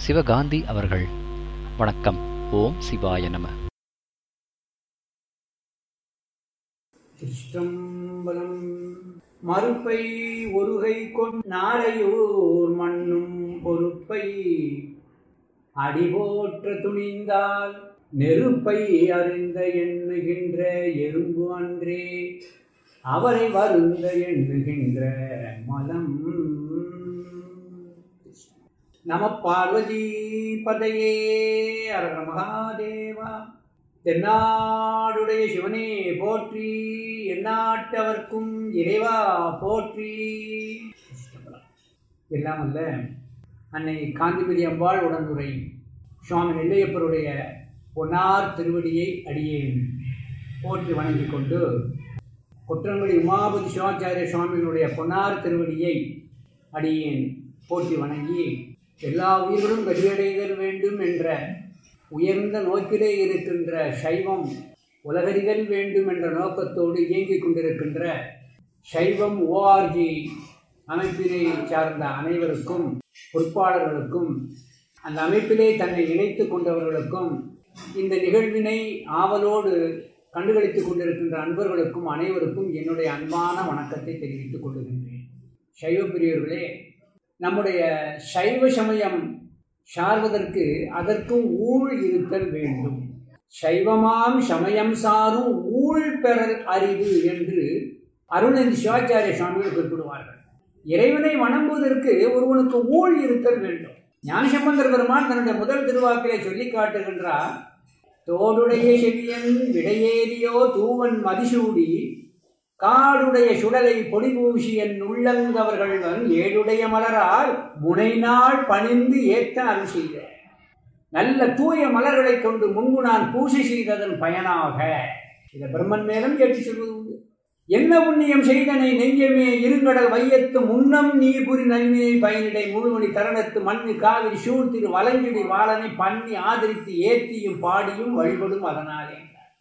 சிவகாந்தி அவர்கள் வணக்கம் ஓம் சிவாய நம திருஷ்டம்பலம் மறுப்பை ஒருகை கொண்டாரையூர் மண்ணும் பொறுப்பை அடிபோற்ற துணிந்தால் நெருப்பை அறிந்த எண்ணுகின்ற எறும்பு அன்றே அவரை வருந்த எண்ணுகின்ற மலம் நம பார்வதி பதையே அரக மகாதேவா தென்னாடுடைய சிவனே போற்றி எந்நாட்டவர்க்கும் இறைவா போற்றி எல்லாம் அல்ல அன்னை காந்திமதி அம்பாள் உடனுரை சுவாமி நெல்லையப்பருடைய பொன்னார் திருவடியை அடியேன் போற்றி வணங்கிக் கொண்டு குற்றங்குடி உமாபதி சிவாச்சாரிய சுவாமிகளுடைய பொன்னார் திருவடியை அடியேன் போற்றி வணங்கி எல்லா உயிர்களும் கதியடைதல் வேண்டும் என்ற உயர்ந்த நோக்கிலே இருக்கின்ற சைவம் உலகறிதல் வேண்டும் என்ற நோக்கத்தோடு இயங்கிக் கொண்டிருக்கின்ற சைவம் ஓஆர்ஜி அமைப்பினை சார்ந்த அனைவருக்கும் பொறுப்பாளர்களுக்கும் அந்த அமைப்பிலே தன்னை இணைத்து கொண்டவர்களுக்கும் இந்த நிகழ்வினை ஆவலோடு கண்டுகளித்துக் கொண்டிருக்கின்ற அன்பர்களுக்கும் அனைவருக்கும் என்னுடைய அன்பான வணக்கத்தை தெரிவித்துக் கொள்கின்றேன் சைவ பிரியர்களே நம்முடைய சைவ சமயம் சார்வதற்கு அதற்கும் ஊழ் இருத்தல் வேண்டும் சைவமாம் சமயம் சாரும் ஊழ் பெறல் அறிவு என்று அருணந்தி சிவாச்சாரிய சுவாமிகள் குறிப்பிடுவார்கள் இறைவனை வணங்குவதற்கு ஒருவனுக்கு ஊழ் இருத்தல் வேண்டும் ஞானசம்பந்தர் பெருமான் தன்னுடைய முதல் திருவாக்கிலே சொல்லி காட்டுகின்றார் தோடுடைய செவியன் விடையேறியோ தூவன் மதிசூடி காடுடைய சுடலை பொடி பூசி என் உள்ளங்கவர்கள் ஏழுடைய மலரால் முனைநாள் பணிந்து ஏத்த அருள் செய்த நல்ல தூய மலர்களை கொண்டு முன்பு நான் பூசை செய்ததன் பயனாக இதை பிரம்மன் மேலும் ஏற்றி சொல்வது உண்டு என்ன புண்ணியம் செய்தனை நெஞ்சமே இருங்கடல் வையத்து முன்னம் நீபுரி நன்மையை பயனிடை முழுமணி தரணத்து மண்ணு காவிரி சூழ்த்திரு வலங்கிடி வாழனை பண்ணி ஆதரித்து ஏற்றியும் பாடியும் வழிபடும் அதனாலே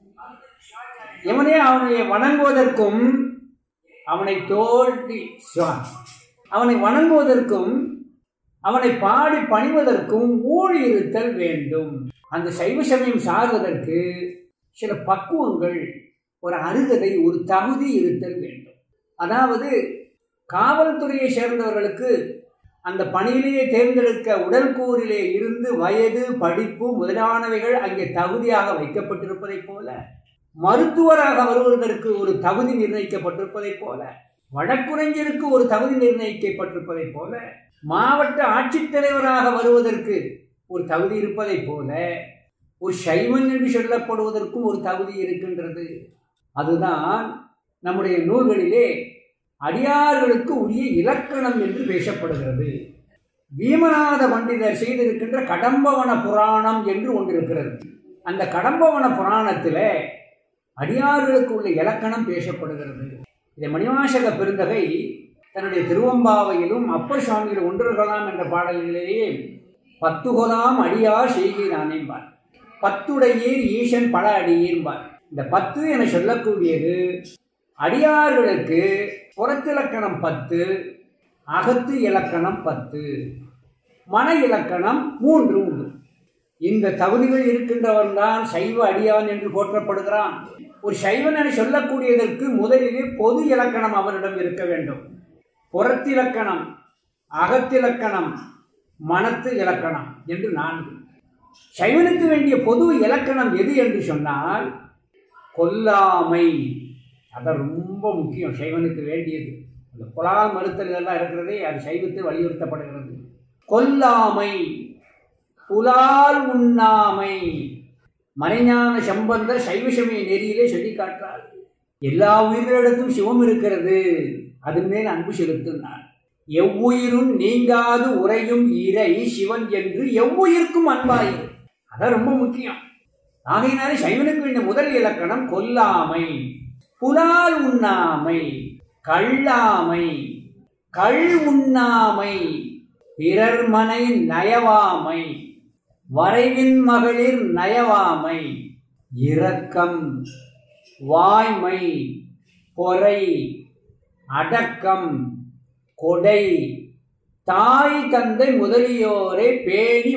எவனே அவனை வணங்குவதற்கும் அவனை தோல்வி அவனை வணங்குவதற்கும் அவனை பாடி பணிவதற்கும் ஊழி இருத்தல் வேண்டும் அந்த சைவ சமயம் சார்வதற்கு சில பக்குவங்கள் ஒரு அருகதை ஒரு தகுதி இருத்தல் வேண்டும் அதாவது காவல்துறையை சேர்ந்தவர்களுக்கு அந்த பணியிலேயே தேர்ந்தெடுக்க உடல் கூறிலே இருந்து வயது படிப்பு முதலானவைகள் அங்கே தகுதியாக வைக்கப்பட்டிருப்பதைப் போல மருத்துவராக வருவதற்கு ஒரு தகுதி நிர்ணயிக்கப்பட்டிருப்பதைப் போல வழக்குரைஞருக்கு ஒரு தகுதி நிர்ணயிக்கப்பட்டிருப்பதைப் போல மாவட்ட ஆட்சித்தலைவராக வருவதற்கு ஒரு தகுதி இருப்பதைப் போல ஒரு சைவன் என்று சொல்லப்படுவதற்கும் ஒரு தகுதி இருக்கின்றது அதுதான் நம்முடைய நூல்களிலே அடியார்களுக்கு உரிய இலக்கணம் என்று பேசப்படுகிறது வீமநாத பண்டிதர் செய்திருக்கின்ற கடம்பவன புராணம் என்று ஒன்று இருக்கிறது அந்த கடம்பவன புராணத்தில் அடியார்களுக்கு உள்ள இலக்கணம் பேசப்படுகிறது இதை மணிவாசக பெருந்தகை தன்னுடைய திருவம்பாவையிலும் அப்பர் சுவாமிகள் ஒன்றுகளாம் என்ற பாடல்களிலேயே பத்துகொலாம் அடியார் செய்கிறானேம்பார் பத்துடையீர் ஈசன் பல அடியீர்பார் இந்த பத்து என சொல்லக்கூடியது அடியார்களுக்கு புறத்திலக்கணம் பத்து அகத்து இலக்கணம் பத்து மன இலக்கணம் மூன்று உண்டு இந்த தகுதிகள் இருக்கின்றவன் தான் சைவ அடியான் என்று போற்றப்படுகிறான் ஒரு சைவன் என சொல்லக்கூடியதற்கு முதலிலே பொது இலக்கணம் அவரிடம் இருக்க வேண்டும் புறத்திலக்கணம் அகத்திலக்கணம் மனத்து இலக்கணம் என்று நான்கு சைவனுக்கு வேண்டிய பொது இலக்கணம் எது என்று சொன்னால் கொல்லாமை அது ரொம்ப முக்கியம் சைவனுக்கு வேண்டியது அந்த புலா மறுத்தல் இதெல்லாம் இருக்கிறதே அது சைவத்தில் வலியுறுத்தப்படுகிறது கொல்லாமை புலால் உண்ணாமை மறைஞான சம்பந்தர் சைவசமய நெறியிலே சொல்லி காட்டுறார் எல்லா உயிர்களிடத்தும் சிவம் இருக்கிறது அதன் மேல் அன்பு செலுத்தினார் எவ்வுயிரும் நீங்காது உறையும் இறை சிவன் என்று எவ்வுயிர்க்கும் அன்பாய் அதான் ரொம்ப முக்கியம் ஆகையினாலே சைவனுக்கு வேண்டிய முதல் இலக்கணம் கொல்லாமை புலால் உண்ணாமை கள்ளாமை கள் உண்ணாமை பிறர் மனை நயவாமை வரைவின் மகளிர் நயவாமை இரக்கம் வாய்மை பொறை அடக்கம் கொடை தாய் தந்தை முதலியோரை பேணி